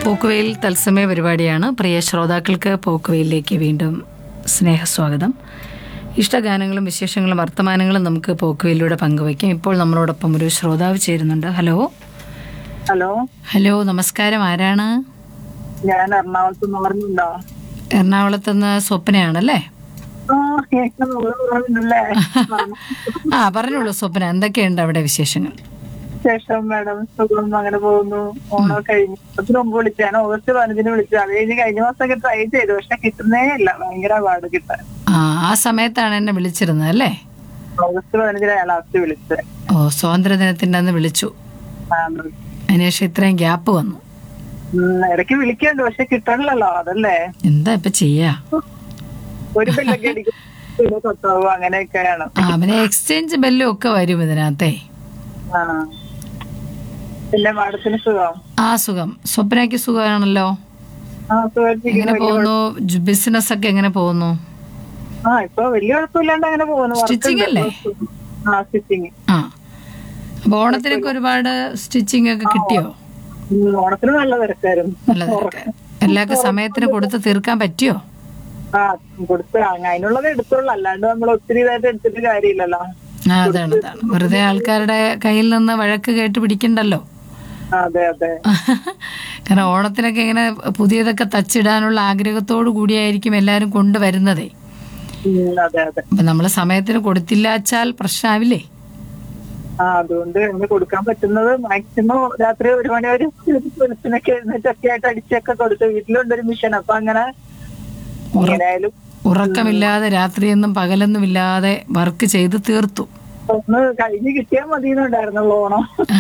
പോക്കുവെയിൽ തത്സമയ പരിപാടിയാണ് പ്രിയ ശ്രോതാക്കൾക്ക് പോക്കുവെയിലേക്ക് വീണ്ടും സ്നേഹസ്വാഗതം ഇഷ്ടഗാനങ്ങളും വിശേഷങ്ങളും വർത്തമാനങ്ങളും നമുക്ക് പോക്കുവെയിലൂടെ പങ്കുവയ്ക്കാം ഇപ്പോൾ നമ്മളോടൊപ്പം ഒരു ശ്രോതാവ് ചേരുന്നുണ്ട് ഹലോ ഹലോ ഹലോ നമസ്കാരം ആരാണ് ഞാൻ എറണാകുളത്ത് നിന്ന് പറഞ്ഞുണ്ടോ എറണാകുളത്ത് നിന്ന് സ്വപ്നയാണല്ലേ ആ കേൾക്കാൻ നമ്മള് പറഞ്ഞില്ലേ ആ പറഞ്ഞോളൂ സ്വപ്ന എന്തൊക്കെയുണ്ട് അവിടെ വിശേഷങ്ങൾ ശേഷം മാഡം സുഖം അങ്ങനെ പോകുന്നു ഓണം കഴിഞ്ഞു അതിന് മുമ്പ് വിളിച്ചു ഞാൻ ഓഗസ്റ്റ് പതിനഞ്ചിന് വിളിച്ചു അത് കഴിഞ്ഞ് കഴിഞ്ഞ മാസമൊക്കെ ട്രൈ ചെയ്തു പക്ഷെ കിട്ടുന്നേ ഇല്ല ഭയങ്കര പാട് കിട്ടാൻ ആ ആ സമയത്താണ് എന്നെ വിളിച്ചിരുന്നത് അല്ലേ ഓഗസ്റ്റ് പതിനഞ്ചിനാണ് ലാസ്റ്റ് വിളിച്ചത് ഓ സ്വാതന്ത്ര്യദിനത്തിൻ്റെ അന്ന് വിളിച്ചു ആ, അതിനുശേഷം ഇത്രയും ഗ്യാപ്പ് വന്നു ഉം, ഇടയ്ക്ക് വിളിക്കണ്ട് പക്ഷെ കിട്ടണില്ലല്ലോ അതല്ലേ എന്താ ഇപ്പൊ ചെയ്യാ ഒരു ബില്ലൊക്കെ അടിക്കും പിന്നെ തൊട്ടാവും അങ്ങനെയൊക്കെയാണ് ആ പിന്നെ എക്സ്ചേഞ്ച് ബെല്ലും ഒക്കെ വരും ഇതിനകത്തെ ആ പിന്നെ മാഡത്തിന് സുഖം ആ സുഖം സ്വപ്നയ്ക്ക് സുഖമാണല്ലോ ആ സുഖമായിട്ടിരിക്കുന്നു. എങ്ങനെ പോകുന്നു ബിസിനസ് ഒക്കെ എങ്ങനെ പോകുന്നു ആ ഇപ്പൊ വലിയ കുഴപ്പമില്ലാണ്ട് അങ്ങനെ പോകുന്നു work Stitching ഉണ്ട്. അല്ലേ? ആ സ്റ്റിച്ചിങ് ആ അപ്പൊ ഓണത്തിനൊക്കെ ഒരുപാട് സ്റ്റിച്ചിങ് ഒക്കെ കിട്ടിയോ ഓണത്തിന് നല്ല തിരക്കായിരുന്നു നല്ല തിരക്ക് എല്ലാവർക്കും സമയത്തിന് കൊടുത്ത് തീർക്കാൻ പറ്റിയോ ആ കൊടുത്ത് അങ്ങ് അതിനുള്ളത് എടുത്തോളൂ അല്ലാണ്ട് നമ്മൾ ഒത്തിരി ഇതായിട്ട് എടുത്തിട്ട് കാര്യമില്ലല്ലോ ആ അതാണ് അതാണ് വെറുതെ ആൾക്കാരുടെ കയ്യിൽ നിന്ന് വഴക്ക് കേട്ട് പിടിക്കണ്ടല്ലോ ആ, അതെ അതെ കാരണം ഓണത്തിനൊക്കെ ഇങ്ങനെ പുതിയതൊക്കെ തച്ചിടാനുള്ള ആഗ്രഹത്തോടു കൂടിയായിരിക്കും എല്ലാവരും കൊണ്ടുവരുന്നതേ ഉം, അതെ അതെ അപ്പൊ നമ്മൾ സമയത്തിന് കൊടുത്തില്ല വെച്ചാൽ പ്രശ്നമാവില്ലേ ആ അതുകൊണ്ട് അങ്ങനെ കൊടുക്കാൻ പറ്റുന്നത് മാക്സിമം രാത്രി ഒരു മണി വരെ വെളുപ്പിനൊക്കെ എഴുന്നേറ്റൊക്കെ ആയിട്ട് അടിച്ചൊക്കെ കൊടുത്തു വീട്ടിലുണ്ട് ഒരു മിഷൻ അപ്പൊ അങ്ങനെ എങ്ങനെയായാലും ഉറക്കമില്ലാതെ രാത്രിയൊന്നും പകലൊന്നും ഇല്ലാതെ വർക്ക് ചെയ്ത് തീർത്തു ഒന്ന് കഴിഞ്ഞ് കിട്ടിയാൽ മതി എന്നുണ്ടായിരുന്നുള്ളൂ ഓണം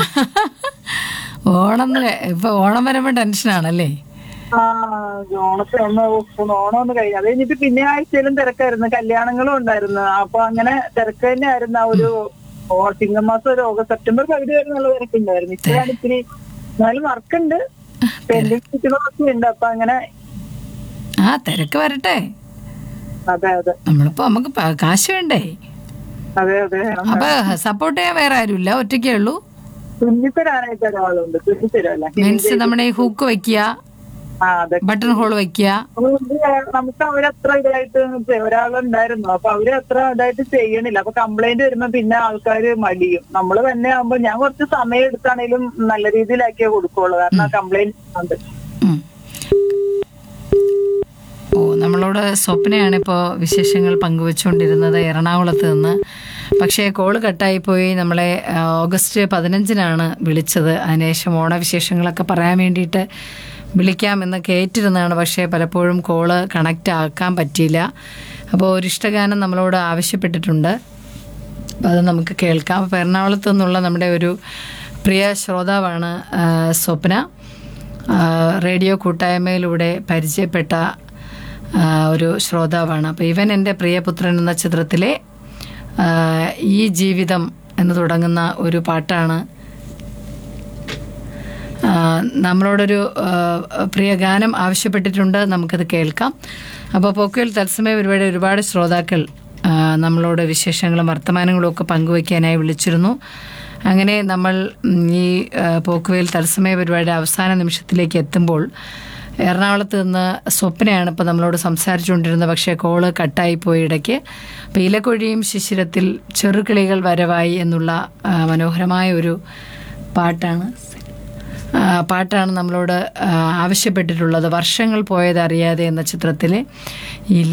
ഓണം എന്ന് കേ- ഇപ്പൊ ഓണം വരുമ്പോ ടെൻഷനാണല്ലേ ആ ഓണത്തിന് ഒന്ന് ഓണം ഒന്ന് കഴിഞ്ഞു അത് കഴിഞ്ഞിട്ട് പിന്നെ ആഴ്ചയിലും തിരക്കായിരുന്നു കല്യാണങ്ങളും ഉണ്ടായിരുന്നു അപ്പൊ അങ്ങനെ തിരക്ക് തന്നെയായിരുന്നു ആ ഒരു ഓ- ചിങ്ങമാസം ഒരു ഓഗസ്റ്റ് സെപ്റ്റംബർ പകുതി വരെ നല്ല തിരക്കുണ്ടായിരുന്നു ഇപ്പോഴാണ് ഇത്തിരി എന്നാലും വർക്കുണ്ട് പെൻഡിങ് നിൽക്കുന്നതൊക്കെ ഉണ്ട് അപ്പൊ അങ്ങനെ ആ തിരക്ക് വരട്ടെ അതെ അതെ നമ്മളിപ്പോ നമുക്ക് പ- കാശ് വേണ്ടേ അതെ അതെ അപ്പൊ സപ്പോർട്ട് ചെയ്യാൻ വേറെ ആരുമില്ല ഒറ്റയ്ക്കേ ഉള്ളൂ തുന്നിത്തരാനായിട്ട് ഒരാളുണ്ട് തുന്നിത്തരല്ല മീൻസ് നമ്മുടെ ഈ ഹൂക്ക് വെക്കുക ആ അതെ ബട്ടൺ ഹോൾ വെക്കുക അതുകൊണ്ട് നമുക്ക് അവരത്ര ഇതായിട്ട് ഒരാളുണ്ടായിരുന്നു അപ്പൊ അവര് അത്ര ഇതായിട്ട് ചെയ്യണില്ല അപ്പൊ കംപ്ലൈന്റ് വരുമ്പോ പിന്നെ ആൾക്കാര് മടിയും നമ്മള് തന്നെ ആകുമ്പോ ഞാൻ കുറച്ച് സമയം എടുത്താണേലും നല്ല രീതിയിലാക്കിയേ കൊടുക്കുള്ളൂ കാരണം കംപ്ലൈന്റ് ഉണ്ട് ഉം. ഓ നമ്മളോട് സ്വപ്നയാണ് ഇപ്പോൾ വിശേഷങ്ങൾ പങ്കുവെച്ചുകൊണ്ടിരുന്നത് എറണാകുളത്ത് നിന്ന് പക്ഷേ കോള് കട്ടായി പോയി നമ്മളെ ആ, ഓഗസ്റ്റ് പതിനഞ്ചിനാണ് വിളിച്ചത് അതിനുശേഷം ഓണവിശേഷങ്ങളൊക്കെ പറയാൻ വേണ്ടിയിട്ട് വിളിക്കാമെന്ന് കേട്ടിരുന്നതാണ് പക്ഷേ പലപ്പോഴും കോള് കണക്റ്റ് ആക്കാൻ പറ്റിയില്ല അപ്പോൾ ഒരു ഇഷ്ടഗാനം നമ്മളോട് ആവശ്യപ്പെട്ടിട്ടുണ്ട് അപ്പോൾ അത് നമുക്ക് കേൾക്കാം അപ്പോൾ എറണാകുളത്ത് നിന്നുള്ള നമ്മുടെ ഒരു പ്രിയ ശ്രോതാവാണ് ആ, സ്വപ്ന ആ, റേഡിയോ കൂട്ടായ്മയിലൂടെ പരിചയപ്പെട്ട ആ, ഒരു ശ്രോതാവാണ് അപ്പോൾ ഇവൻ എൻ്റെ പ്രിയപുത്രൻ എന്ന ചിത്രത്തിലെ ആ, ഈ ജീവിതം എന്ന് തുടങ്ങുന്ന ഒരു പാട്ടാണ് ആ, നമ്മളോടൊരു ആ, പ്രിയ ഗാനം ആവശ്യപ്പെട്ടിട്ടുണ്ട് നമുക്കത് കേൾക്കാം അപ്പോൾ പോക്കുവൽ തത്സമയ പരിപാടി ഒരുപാട് ശ്രോതാക്കൾ ആ, നമ്മളോട് വിശേഷങ്ങളും വർത്തമാനങ്ങളും ഒക്കെ പങ്കുവയ്ക്കാനായി വിളിച്ചിരുന്നു അങ്ങനെ നമ്മൾ ഉം, ഈ ആ, പോക്കുവയിൽ തത്സമയ പരിപാടിയുടെ അവസാന നിമിഷത്തിലേക്ക് എത്തുമ്പോൾ എറണാകുളത്ത് നിന്ന് സ്വപ്നയാണ് ഇപ്പോൾ നമ്മളോട് സംസാരിച്ചുകൊണ്ടിരുന്നത് പക്ഷേ കോള് കട്ടായി പോയി ഇടയ്ക്ക് അപ്പോൾ ഇലക്കൊഴിയും ശിശിരത്തിൽ ചെറുകിളികൾ വരവായി എന്നുള്ള ആ, മനോഹരമായ ഒരു പാട്ടാണ് ആ, പാട്ടാണ് നമ്മളോട് ആ, ആവശ്യപ്പെട്ടിട്ടുള്ളത് വർഷങ്ങൾ പോയത് അറിയാതെ എന്ന ചിത്രത്തിലെ ഈ